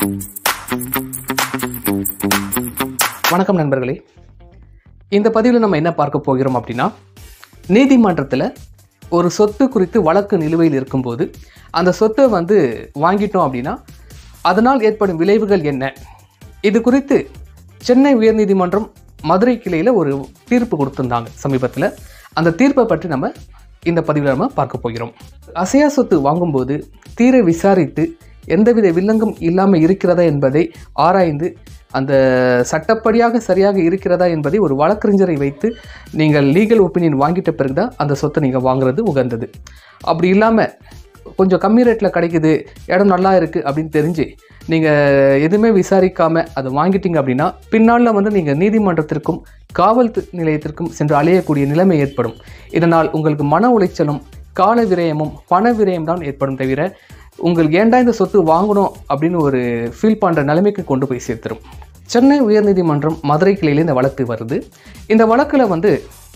வணக்கம் நண்பர்களே இந்த பதிவில் நம்ம என்ன பார்க்க போகிறோம் அப்படின்னா நீதிமன்றத்தில் ஒரு சொத்து குறித்து வழக்கு நிலுவையில் இருக்கும்போது அந்த சொத்தை வந்து வாங்கிட்டோம் அப்படின்னா அதனால் ஏற்படும் விளைவுகள் என்ன இது குறித்து சென்னை உயர்நீதிமன்றம் மதுரை கிளையில் ஒரு தீர்ப்பு கொடுத்திருந்தாங்க சமீபத்தில் அந்த தீர்ப்பை பற்றி நம்ம இந்த பதிவில் நம்ம பார்க்க போகிறோம் அசையா சொத்து வாங்கும்போது தீர விசாரித்து எந்தவித வில்லங்கம் இல்லாமல் இருக்கிறதா என்பதை ஆராய்ந்து அந்த சட்டப்படியாக சரியாக இருக்கிறதா என்பதை ஒரு வழக்கறிஞரை வைத்து நீங்கள் லீகல் ஒப்பீனியன் வாங்கிட்ட பிறகு தான் அந்த சொத்தை நீங்கள் வாங்குறது உகந்தது அப்படி இல்லாமல் கொஞ்சம் கம்மி ரேட்டில் கிடைக்குது இடம் நல்லா இருக்குது அப்படின்னு தெரிஞ்சு நீங்கள் எதுவுமே விசாரிக்காமல் அதை வாங்கிட்டீங்க அப்படின்னா பின்னால் வந்து நீங்கள் நீதிமன்றத்திற்கும் காவல் து- நிலையத்திற்கும் சென்று அலையக்கூடிய நிலைமை ஏற்படும் இதனால் உங்களுக்கு மன உளைச்சலும் கால விரயமும் பண விரயம் தான் ஏற்படும் தவிர உங்களுக்கு ஏன்டா இந்த சொத்து வாங்கணும் அப்படின்னு ஒரு ஃபீல் பண்ணுற நிலைமைக்கு கொண்டு போய் சேர்த்துரும் சென்னை உயர்நீதிமன்றம் மதுரை கிளையில் இந்த வழக்கு வருது இந்த வழக்கில் வந்து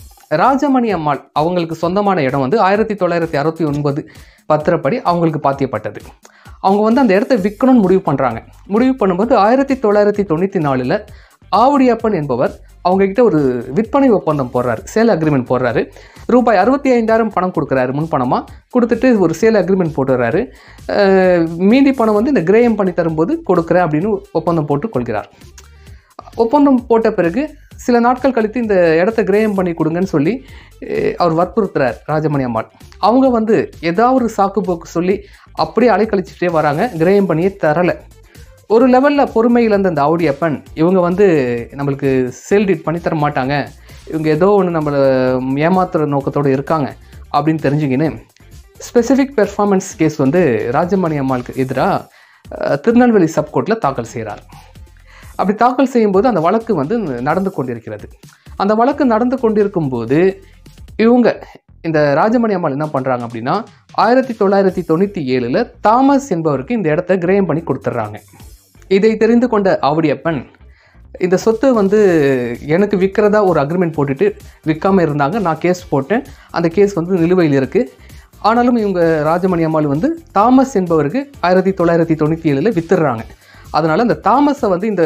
ராஜமணி அம்மாள் அவங்களுக்கு சொந்தமான இடம் வந்து ஆயிரத்தி தொள்ளாயிரத்தி அறுபத்தி ஒன்பது பத்திரப்படி அவங்களுக்கு பாத்தியப்பட்டது அவங்க வந்து அந்த இடத்த விற்கணும்னு முடிவு பண்ணுறாங்க முடிவு பண்ணும்போது ஆயிரத்தி தொள்ளாயிரத்தி தொண்ணூற்றி நாலில் ஆவுடியப்பன் என்பவர் அவங்க கிட்ட ஒரு விற்பனை ஒப்பந்தம் போடுறாரு சேல் அக்ரிமெண்ட் போடுறாரு ரூபாய் அறுபத்தி ஐந்தாயிரம் பணம் கொடுக்குறாரு முன் பணமாக கொடுத்துட்டு ஒரு சேல் அக்ரிமெண்ட் போட்டுறாரு அஹ் மீதி பணம் வந்து இந்த கிரேயம் பண்ணி தரும்போது கொடுக்குறேன் அப்படின்னு ஒப்பந்தம் போட்டு கொள்கிறார் ஒப்பந்தம் போட்ட பிறகு சில நாட்கள் கழித்து இந்த இடத்த கிரேயம் பண்ணி கொடுங்கன்னு சொல்லி அஹ், அவர் வற்புறுத்துறார் ராஜமணி அம்மாள் அவங்க வந்து ஏதாவது ஒரு சாக்கு போக்கு சொல்லி அப்படியே அலைக்கழிச்சிட்டே வராங்க கிரேயம் பண்ணியே தரலை ஒரு லெவலில் பொறுமை இழந்த இந்த ஆவுடியப்பன் இவங்க வந்து நம்மளுக்கு சேல் டீட் பண்ணி தர மாட்டாங்க இவங்க ஏதோ ஒன்று நம்மளை ஏமாத்துற நோக்கத்தோடு இருக்காங்க அப்படின்னு தெரிஞ்சுக்கின்னு ஸ்பெசிஃபிக் பெர்ஃபார்மன்ஸ் கேஸ் வந்து ராஜமணி அம்மாளுக்கு எதிராக திருநெல்வேலி சப்கோர்ட்டில் தாக்கல் செய்கிறார் அப்படி தாக்கல் செய்யும்போது அந்த வழக்கு வந்து நடந்து கொண்டிருக்கிறது அந்த வழக்கு நடந்து கொண்டிருக்கும்போது இவங்க இந்த ராஜமணி அம்மாள் என்ன பண்ணுறாங்க அப்படின்னா ஆயிரத்தி தொள்ளாயிரத்தி தொண்ணூற்றி ஏழில் தாமஸ் என்பவருக்கு இந்த இடத்த கிரயம் பண்ணி கொடுத்துட்றாங்க இதை தெரிந்து கொண்ட ஆவடியப்பன் இந்த சொத்து வந்து எனக்கு விற்கிறதா ஒரு அக்ரிமெண்ட் போட்டுட்டு விற்காம இருந்தாங்க நான் கேஸ் போட்டேன் அந்த கேஸ் வந்து நிலுவையில் இருக்குது ஆனாலும் இவங்க ராஜமணி அம்மாள் வந்து தாமஸ் என்பவருக்கு ஆயிரத்தி தொள்ளாயிரத்தி தொண்ணூற்றி ஏழில் வித்துடுறாங்க அதனால் அந்த தாமஸை வந்து இந்த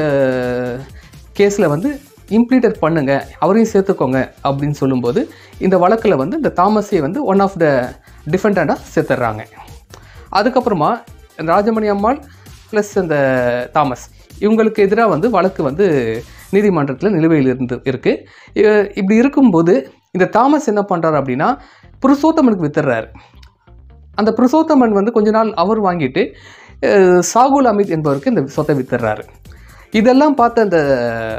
கேஸில் வந்து இம்ப்ளீட்டட் பண்ணுங்க அவரையும் சேர்த்துக்கோங்க அப்படின்னு சொல்லும்போது இந்த வழக்கில் வந்து இந்த தாமஸை வந்து ஒன் ஆஃப் த டிஃபெண்டண்டாக சேர்த்துடுறாங்க அதுக்கப்புறமா ராஜமணி அம்மாள் ப்ளஸ் இந்த தாமஸ் இவங்களுக்கு எதிராக வந்து வழக்கு வந்து நீதிமன்றத்தில் நிலுவையில் இருந்து இருக்குது இப்படி இருக்கும்போது இந்த தாமஸ் என்ன பண்ணுறாரு அப்படின்னா புருஷோத்தமனுக்கு வித்துடுறாரு அந்த புருஷோத்தமன் வந்து கொஞ்ச நாள் அவர் வாங்கிட்டு அஹ், சாகுல் அமித் என்பவருக்கு இந்த சொத்தை வித்துடுறாரு இதெல்லாம் பார்த்த அந்த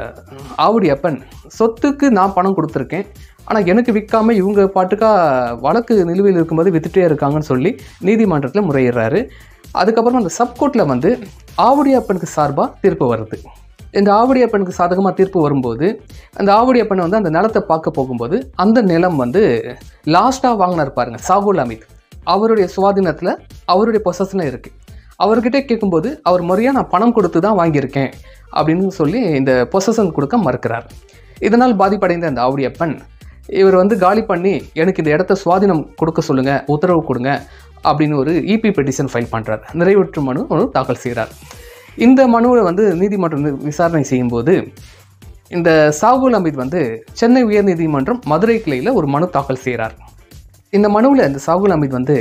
ஆவுடியப்பன் சொத்துக்கு நான் பணம் கொடுத்துருக்கேன் ஆனால் எனக்கு விற்காம இவங்க பாட்டுக்கா வழக்கு நிலுவையில் இருக்கும்போது வித்துட்டே இருக்காங்கன்னு சொல்லி நீதிமன்றத்தில் முறையிடுறாரு அதுக்கப்புறம் அந்த சப்கோர்ட்டில் வந்து ஆவுடியப்பனுக்கு சார்பாக தீர்ப்பு வருது இந்த ஆவுடியப்பனுக்கு சாதகமாக தீர்ப்பு வரும்போது அந்த ஆவுடியப்பன் வந்து அந்த நிலத்தை பார்க்க போகும்போது அந்த நிலம் வந்து லாஸ்ட்டாக வாங்கினார் பாருங்க சாகுல் அமித் அவருடைய சுவாதீனத்தில் அவருடைய பொசஸில் இருக்குது அவர்கிட்ட கேட்கும்போது அவர் முறையாக நான் பணம் கொடுத்து தான் வாங்கியிருக்கேன் அப்படின்னு சொல்லி இந்த பொசஷன் கொடுக்க மறுக்கிறார் இதனால் பாதிப்படைந்த அந்த ஆவுடியப்பன் இவர் வந்து காலி பண்ணி எனக்கு இந்த இடத்த சுவாதீனம் கொடுக்க சொல்லுங்க உத்தரவு கொடுங்க அப்படின்னு ஒரு இபி பெட்டிஷன் ஃபைல் பண்ணுறார் நிறைவேற்று மனு ஒன்று தாக்கல் செய்கிறார் இந்த மனுவை வந்து நீதிமன்றம் வி- விசாரணை செய்யும்போது இந்த சாகுல் அமித் வந்து சென்னை உயர்நீதிமன்றம் மதுரை கிளையில் ஒரு மனு தாக்கல் செய்கிறார் இந்த மனுவில் இந்த சாகுல் அமித் வந்து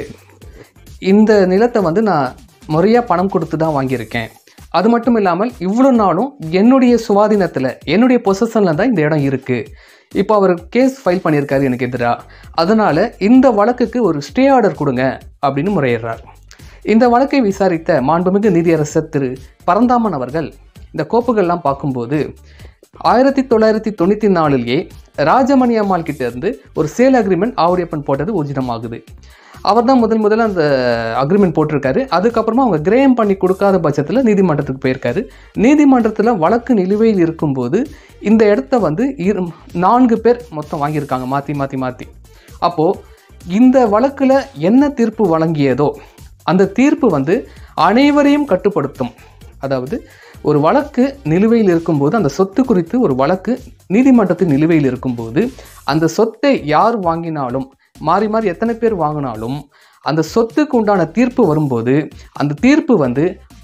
இந்த நிலத்தை வந்து நான் முறையாக பணம் கொடுத்து தான் வாங்கியிருக்கேன் அது மட்டும் இல்லாமல் இவ்வளோ நாளும் என்னுடைய சுவாதீனத்தில் என்னுடைய பொசஷனில் தான் இந்த இடம் இருக்குது இப்போ அவர் கேஸ் ஃபைல் பண்ணியிருக்காரு எனக்கு எதிராக அதனால் இந்த வழக்குக்கு ஒரு ஸ்டே ஆர்டர் கொடுங்க அப்படின்னு முறையிடுறார் இந்த வழக்கை விசாரித்த மாண்புமிகு நீதியரசர் திரு பரந்தாமன் அவர்கள் இந்த கோப்புகள்லாம் பார்க்கும்போது ஆயிரத்தி தொள்ளாயிரத்தி தொண்ணூற்றி நாலுலேயே ராஜமணி அம்மாள் கிட்ட இருந்து ஒரு சேல் அக்ரிமெண்ட் ஆவுடையப்பன் போட்டது ஊர்ஜிதமாகுது அவர் தான் முதல் முதல்ல அந்த அக்ரிமெண்ட் போட்டிருக்காரு அதுக்கப்புறமா அவங்க கிரேயம் பண்ணி கொடுக்காத பட்சத்தில் நீதிமன்றத்துக்கு போயிருக்காரு நீதிமன்றத்தில் வழக்கு நிலுவையில் இருக்கும்போது இந்த இடத்த வந்து இரு நான்கு பேர் மொத்தம் வாங்கியிருக்காங்க மாற்றி மாற்றி மாற்றி அப்போது இந்த வழக்கில் என்ன தீர்ப்பு வழங்கியதோ அந்த தீர்ப்பு வந்து அனைவரையும் கட்டுப்படுத்தும் அதாவது ஒரு வழக்கு நிலுவையில் இருக்கும்போது அந்த சொத்து குறித்து ஒரு வழக்கு நீதிமன்றத்தின் நிலுவையில் இருக்கும்போது அந்த சொத்தை யார் வாங்கினாலும் மாறி மாறி எத்தனை பேர் வாங்கினாலும் அந்த சொத்துக்கு உண்டான தீர்ப்பு வரும்போது அந்த தீர்ப்பு வந்து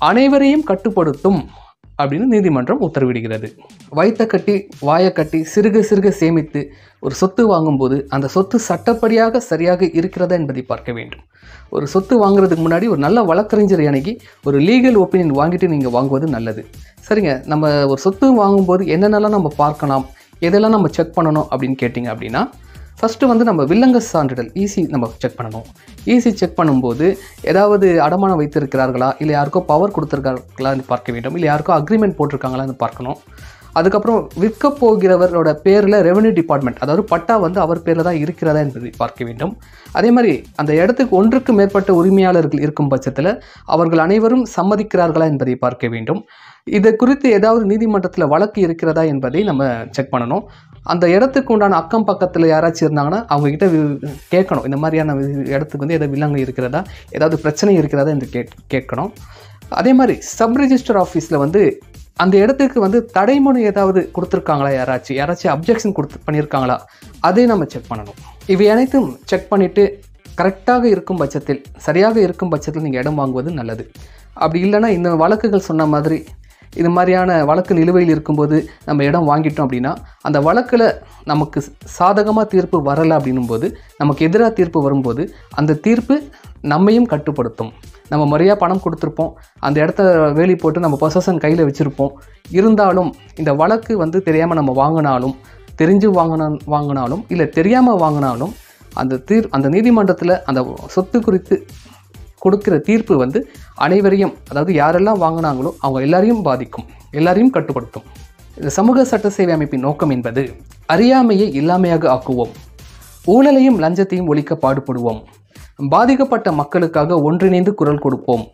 அனைவரையும் கட்டுப்படுத்தும் அப்படின்னு நீதிமன்றம் உத்தரவிடுகிறது வைத்த கட்டி வாயை கட்டி சிறுக சிறுக சேமித்து ஒரு சொத்து வாங்கும்போது அந்த சொத்து சட்டப்படியாக சரியாக இருக்கிறதா என்பதை பார்க்க வேண்டும் ஒரு சொத்து வாங்குறதுக்கு முன்னாடி ஒரு நல்ல வழக்கறிஞரை அணுகி ஒரு லீகல் ஒப்பீனியன் வாங்கிட்டு நீங்கள் வாங்குவது நல்லது சரிங்க நம்ம ஒரு சொத்து வாங்கும்போது என்னென்னலாம் நம்ம பார்க்கலாம் எதெல்லாம் நம்ம செக் பண்ணணும் அப்படின்னு கேட்டிங்க அப்படின்னா ஃபஸ்ட்டு வந்து நம்ம வில்லங்க சான்றிதழ் ஈசி நம்ம செக் பண்ணணும் ஈசி செக் பண்ணும்போது ஏதாவது அடமானம் வைத்திருக்கிறார்களா இல்லை யாருக்கோ பவர் கொடுத்துருக்காங்களான்னு பார்க்க வேண்டும் இல்லை யாருக்கோ அக்ரிமெண்ட் போட்டிருக்காங்களான்னு பார்க்கணும் அதுக்கப்புறம் விற்க போகிறவரோட பேரில் ரெவென்யூ டிபார்ட்மெண்ட் அதாவது பட்டா வந்து அவர் பேரில் தான் இருக்கிறதா என்பதை பார்க்க வேண்டும் அதே மாதிரி அந்த இடத்துக்கு ஒன்றுக்கு மேற்பட்ட உரிமையாளர்கள் இருக்கும் பட்சத்தில் அவர்கள் அனைவரும் சம்மதிக்கிறார்களா என்பதை பார்க்க வேண்டும் இது குறித்து ஏதாவது நீதிமன்றத்தில் வழக்கு இருக்கிறதா என்பதை நம்ம செக் பண்ணணும் அந்த இடத்துக்கு உண்டான அக்கம் பக்கத்தில் யாராச்சும் இருந்தாங்கன்னா அவங்கக்கிட்ட கேட்கணும் இந்த மாதிரியான வி- இடத்துக்கு வந்து ஏதாவது வில்லங்கம் இருக்கிறதா ஏதாவது பிரச்சனை இருக்கிறதா என்று கேட் கேட்கணும் அதே மாதிரி சப் ரிஜிஸ்டர் ஆஃபீஸில் வந்து அந்த இடத்துக்கு வந்து தடைமனு ஏதாவது கொடுத்துருக்காங்களா யாராச்சும் யாராச்சும் அப்ஜெக்ஷன் கொடுத்து பண்ணியிருக்காங்களா அதை நம்ம செக் பண்ணணும் இவை அனைத்தும் செக் பண்ணிவிட்டு கரெக்டாக இருக்கும் பட்சத்தில் சரியாக இருக்கும் பட்சத்தில் நீங்கள் இடம் வாங்குவது நல்லது அப்படி இல்லைன்னா இந்த வழக்குகள் சொன்ன மாதிரி இது மாதிரியான வழக்கு நிலுவையில் இருக்கும்போது நம்ம இடம் வாங்கிட்டோம் அப்படின்னா அந்த வழக்கில் நமக்கு சாதகமாக தீர்ப்பு வரலை அப்படின்னும் போது நமக்கு எதிராக தீர்ப்பு வரும்போது அந்த தீர்ப்பு நம்மையும் கட்டுப்படுத்தும் நம்ம முறையாக பணம் கொடுத்துருப்போம் அந்த இடத்த வேலி போட்டு நம்ம பொசஷன் கையில் வச்சுருப்போம் இருந்தாலும் இந்த வழக்கு வந்து தெரியாமல் நம்ம வாங்கினாலும் தெரிஞ்சு வாங்கின வாங்கினாலும் இல்லை தெரியாமல் வாங்கினாலும் அந்த தீர் அந்த நீதிமன்றத்தில் அந்த சொத்து குறித்து கொடுக்கிற தீர்ப்பு வந்து அனைவரையும் அதாவது யாரெல்லாம் வாங்கினாங்களோ அவங்க எல்லாரையும் பாதிக்கும் எல்லாரையும் கட்டுப்படுத்தும் இந்த சமூக சட்ட சேவை அமைப்பின் நோக்கம் என்பது அறியாமையை இல்லாமையாக ஆக்குவோம் ஊழலையும் லஞ்சத்தையும் ஒழிக்க பாடுபடுவோம் பாதிக்கப்பட்ட மக்களுக்காக ஒன்றிணைந்து குரல் கொடுப்போம்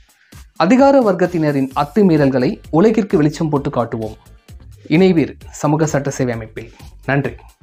அதிகார வர்க்கத்தினரின் அத்துமீறல்களை உலகிற்கு வெளிச்சம் போட்டு காட்டுவோம் இணைவீர் சமூக சட்ட சேவை அமைப்பில் நன்றி